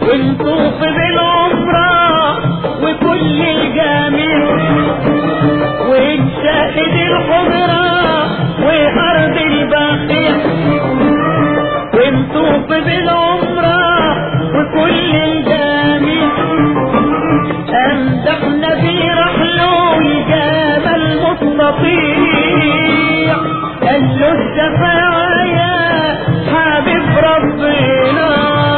ونطوف بالعمرة وكل الجميع ونشاهد الحضرة وأرض البقيع ونطوف بالعمرة وكل الجميع أمدحنا في رحله الجبل مستطيع قال له الشفاعة يا حبيب ربنا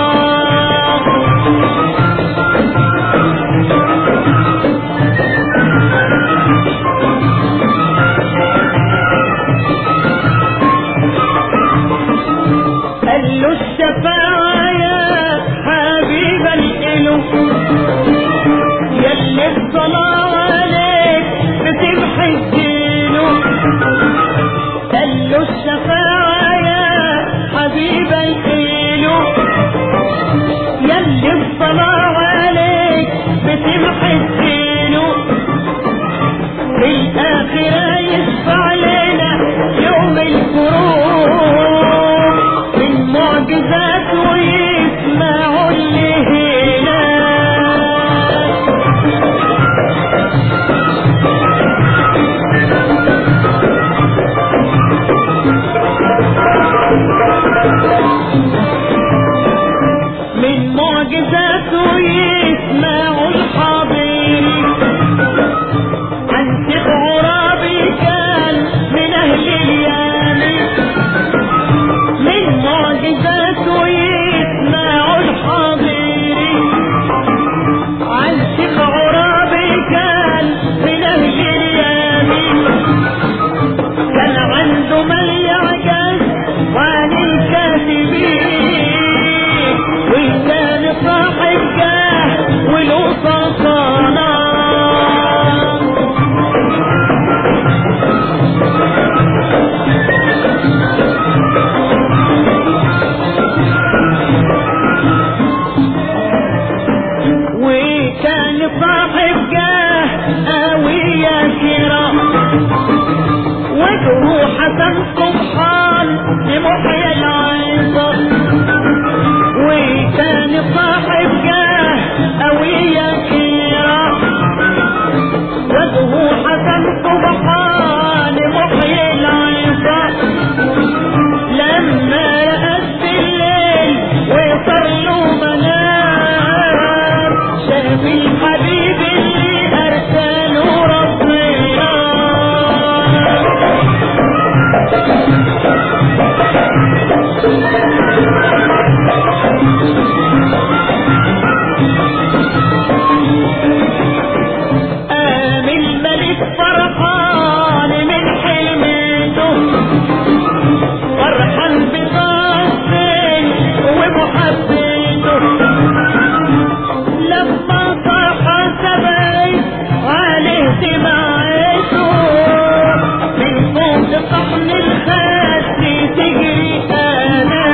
قال له الشفاعة يا حبيب الإله يلي الصلاة عليك بتمحي الدينه قال له الشفاعة يا حبيب الإله يلي الصلاة عليك بتمحي الدينه في الآخرة يشفع لنا يوم الكروب من معجزات ويسمعوا اللي هنا من معجزاته يسمعوا الحاضرين عن شيخ عرابي كان من اهل اليمن من معجزاته يسمعوا الحاضرين عن شيخ عرابي كان من اهل اليمن كان عنده من يعجز عن الكاتبين وكان صاحب جاه وله سلطانه وكان صاحب جاه قوية كرام وجهه حسن سبحان لمحيا العظام وكان صاحب جاه قوية كرام وجهه حسن سبحان لمحيا العظام لما رأت بالليل وصار له منام شاف الحبيب اللي أرسله ربنا قام الملك فرحان من حلمته فرحان بقصده ومحبته لما صاح سبعي عليه دمعته من فوق طحن الخد تجري انا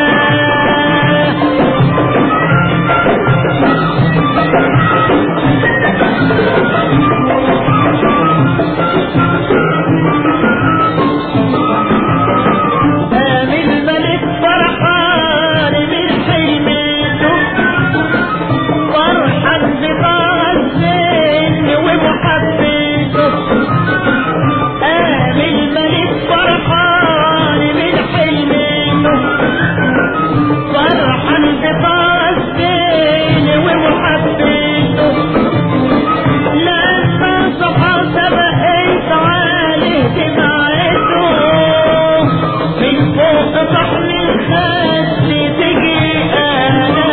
قام الملك فرحان من حلمته فرحان بغزين ومحبته قام الملك فرحان من حلمته فرحان بغزين ومحبته لما صحى سبقت عليه دمعته من فوق طحن الخد تجي انا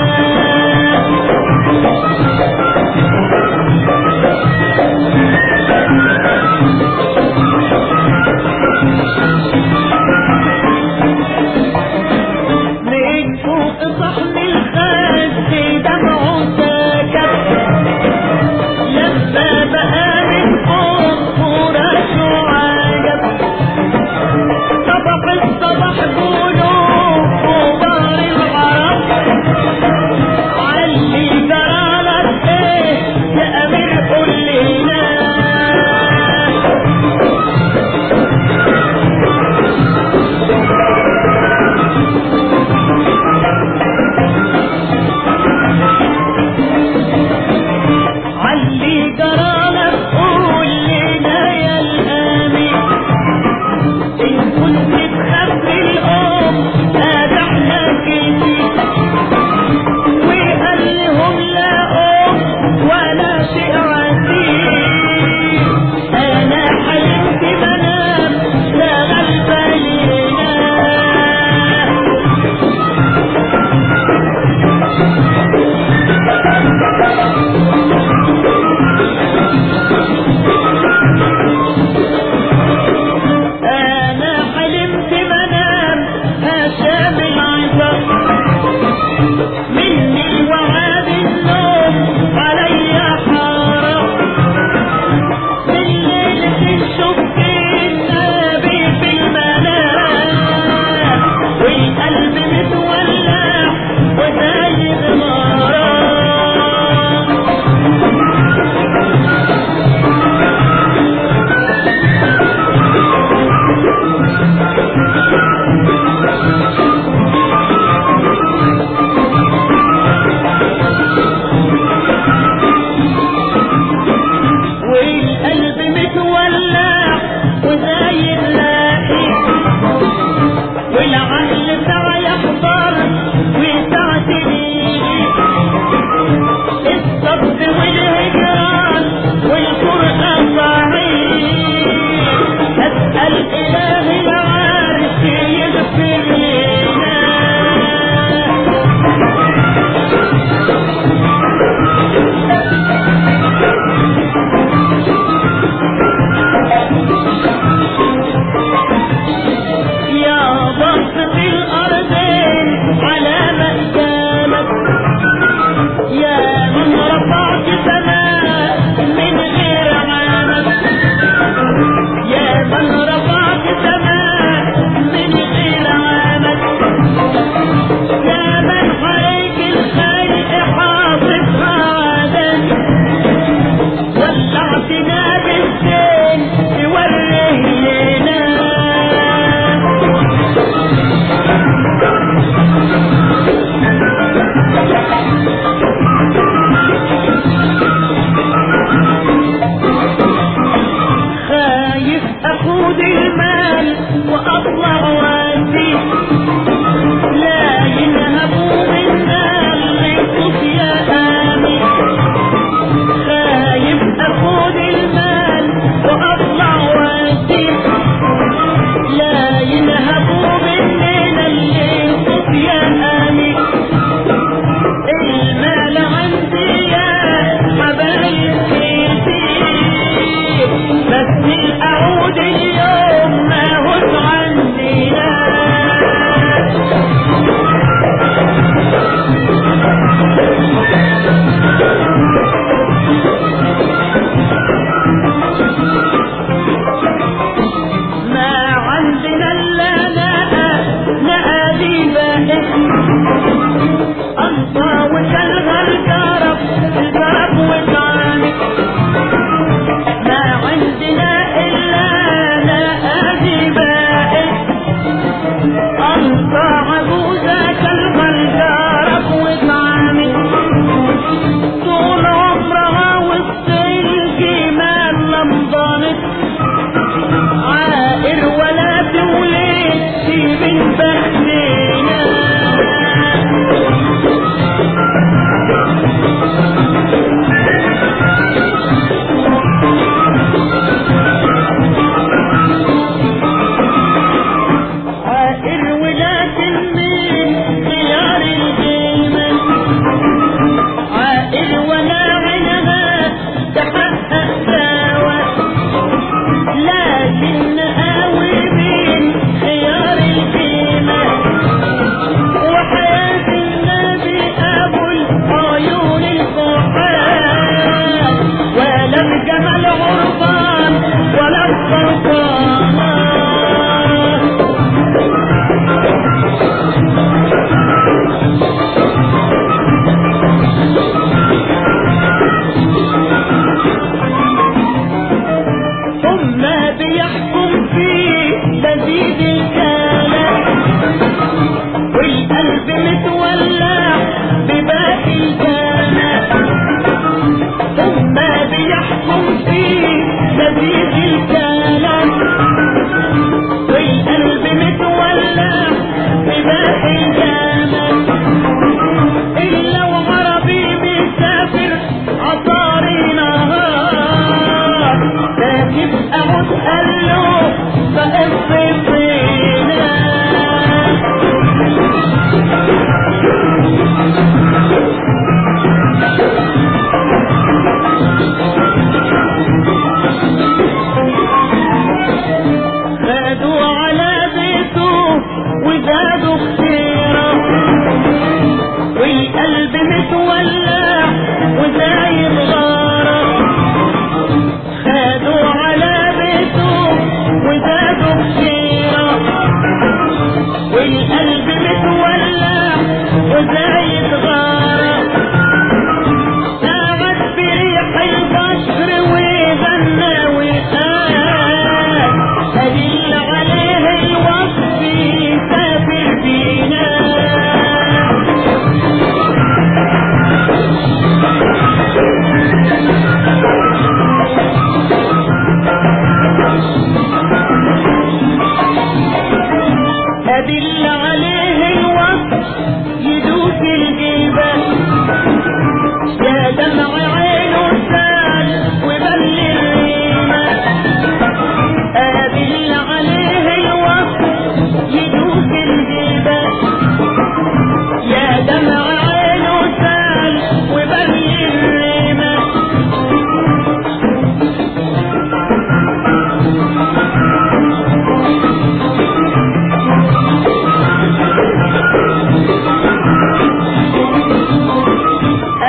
من فوق طحن الخد دمعه سكت لما بقى من فوق فراشه عجب صبح الصبح قولوا كبار العرب علي جرالك ايه يا امير قول لنا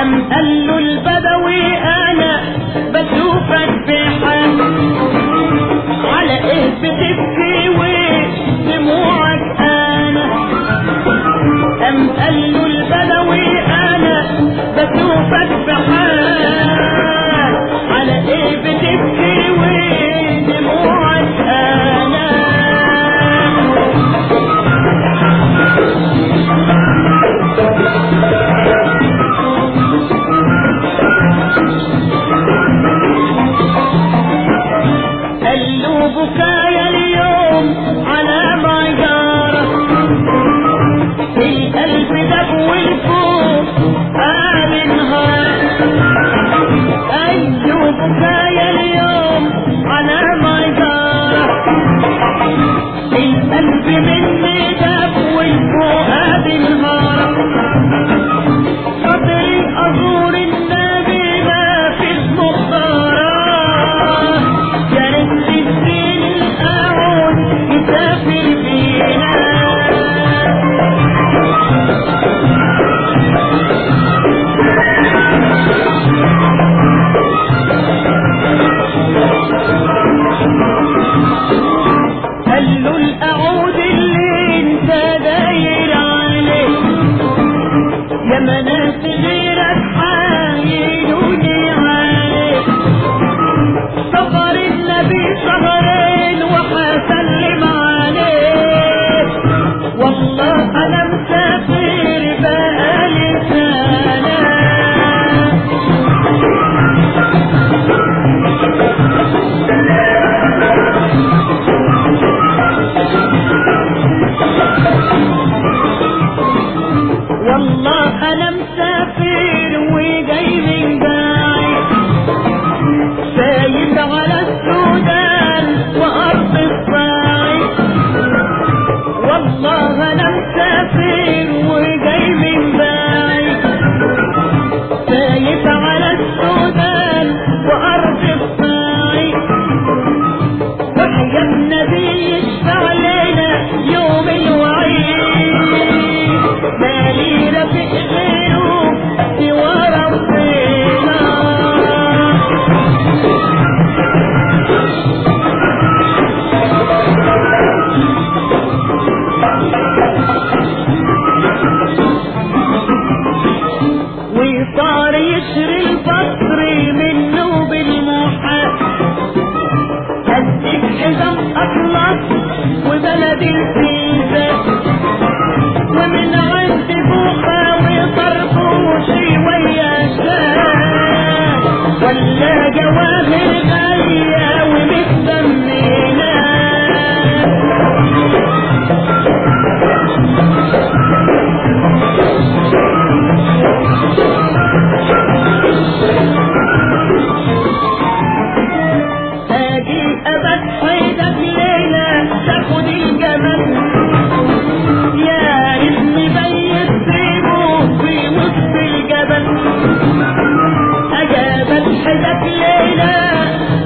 أم قال له البدوي أنا بشوفك بحال على إيه بتبكي ودموعك أنا أم قال له البدوي أنا بشوفك بحال على إيه بتبكي ودموعك أنا قال له بكايا اليوم على ما جرى القلب دب والفوق قال انهار قال له بكايا اليوم على ما جرى القلب مني دب والفوق قال انهار قدري أزور النبي ما في المختارة كانت الدين الأعود يسافر بينا قال له الأعود اللي انت داير عليه يا مناس غيرك حايلوني عليه سفر النبي شهرين وحسلم عليه والله انا مسافر بقالي سنه والله انا مسافر وجاي من بعيد سايب على السودان وارض الصعيد والله انا مسافر وجاي من بعيد سايب على السودان وارض الصعيد وحيا النبي يشفع لنا يوم الوعيد مالي رفيق غيره سوى ربنا وصار يشري البصر منه بالمحال هديك حزام اطلس وبلد الفيزة ومن عند بوخة وطربوشي ويا شاه ولا جواهر غالية ومتسمينة اجي ابد حيدك ليلة تاخد الجمل يا ابني بيت سيبه في وسط الجبل اجابت حيدك ليلة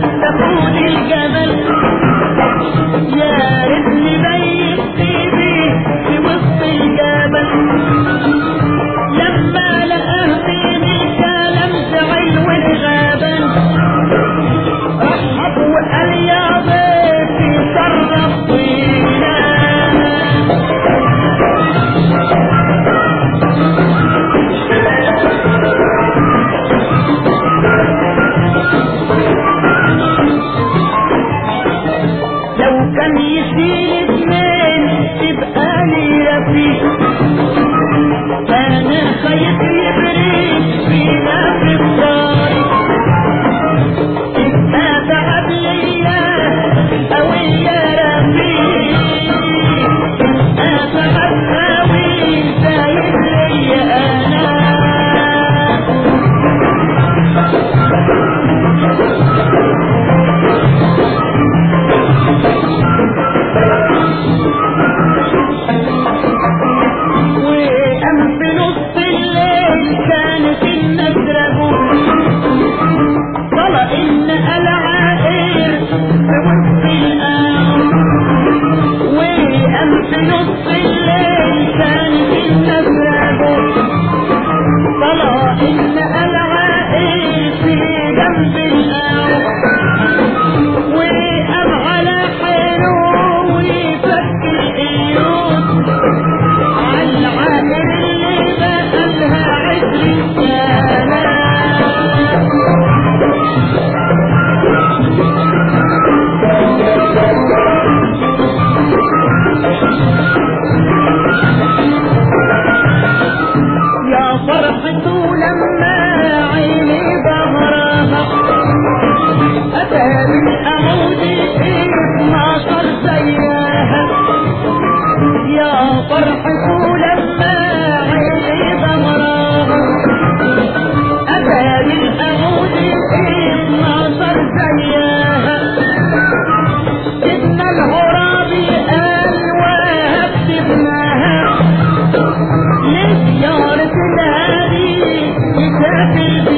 البلد